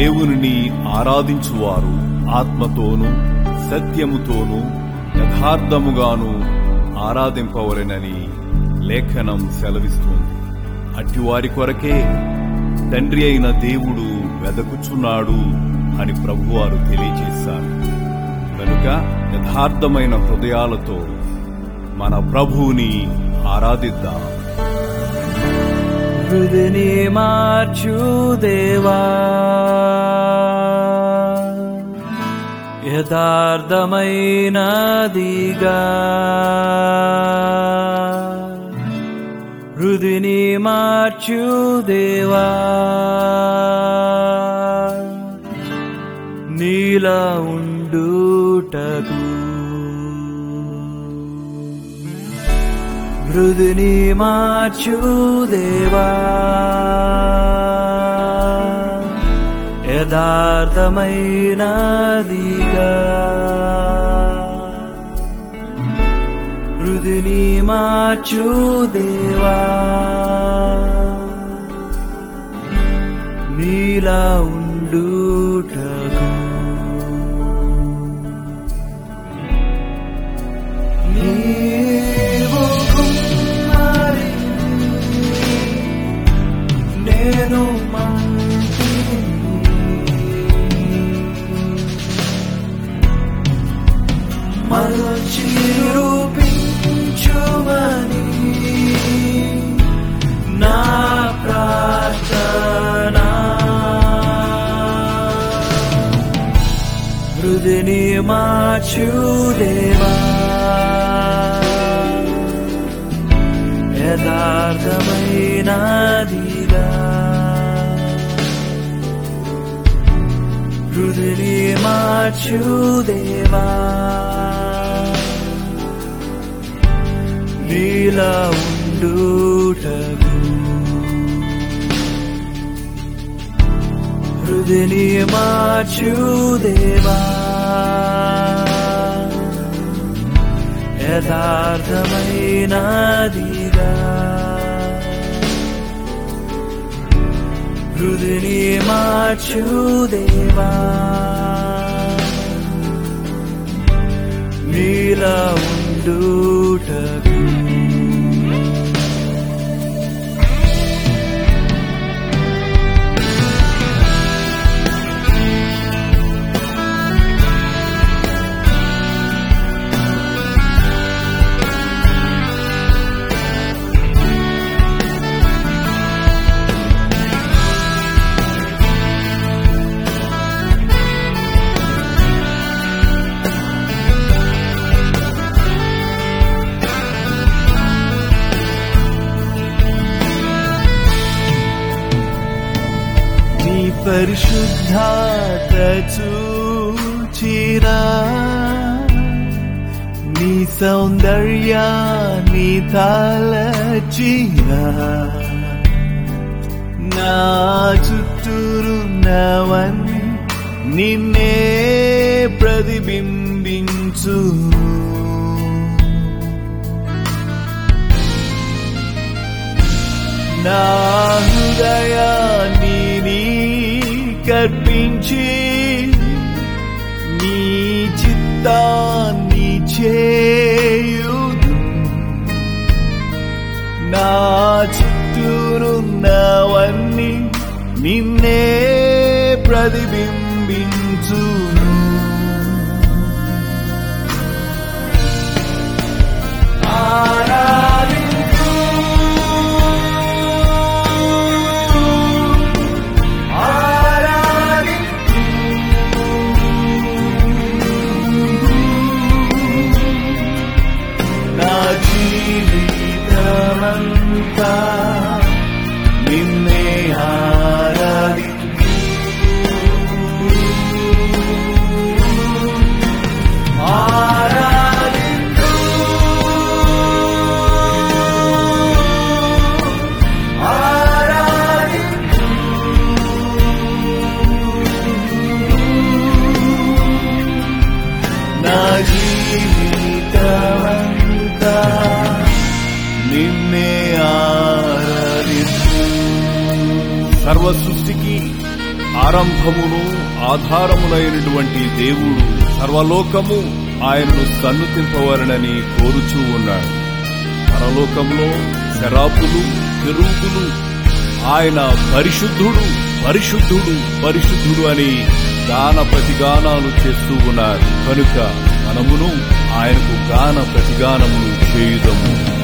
దేవునిని ఆరాధించువారు ఆత్మతోనూ సత్యముతోనూ యథార్థముగాను ఆరాధింపవలెనని లేఖనం సెలవిస్తుంది అట్టివారి కొరకే తండ్రి అయిన దేవుడు వెదకుచున్నాడు అని ప్రభువారు తెలియజేశారు కనుక యథార్థమైన హృదయాలతో మన ప్రభువుని ఆరాధిద్దాం హృదిని మార్చు దేవా యథార్థమైనదిగా హృదిని మార్చు దేవా నీలా ఉండుటకు హృదిని మార్చు దేవా యథార్థమైనదిగా హృదిని మార్చు దేవా నీలా ఉండుటకు నీవు కుమారి నేను మంటిని. మరచి రూపించుమని నా ప్రార్థన హృదిని మార్చు దేవా యథార్థమైనదిగా హృదిని మార్చు దేవా నీలా ఉండుటకు హృదిని మార్చు దేవా యథార్థమైనదిగా హృదిని మార్చు దేవా నీలా ఉండుటకు నీ పరిశుద్ధాత చూచిరా నీ సౌందర్యాన్ని తలచిరా నా చుట్టూరున్నవన్నీ నిన్నే ప్రతిబింబించు నా హృదయాన్ని నీ కర్పించి నీ చిత్తాన్ని చేయుదు నా చుట్టూరున్నవన్నీ నిన్నే ప్రతిబింబించును ఆరాధించు ఆరాధించు నా జీవితమంతా నిన్నే ఆరాధించు ఆరాధించు ఆరాధించు నా జీవితమంతా నిన్నే ఆరాధించు సర్వ సృష్టికి ఆరంభమును ఆధారమునైనటువంటి దేవుడు సర్వలోకము ఆయనను సన్నుతింపవలనని కోరుచూ ఉన్నాడు పరలోకంలో శరాపులు కెరూబులు ఆయన పరిశుద్ధుడు పరిశుద్ధుడు పరిశుద్ధుడు అని గాన ప్రతిగానాలు చేస్తూ ఉన్నారు కనుక మనమును ఆయనకు గాన ప్రతిగానములు చేయుదము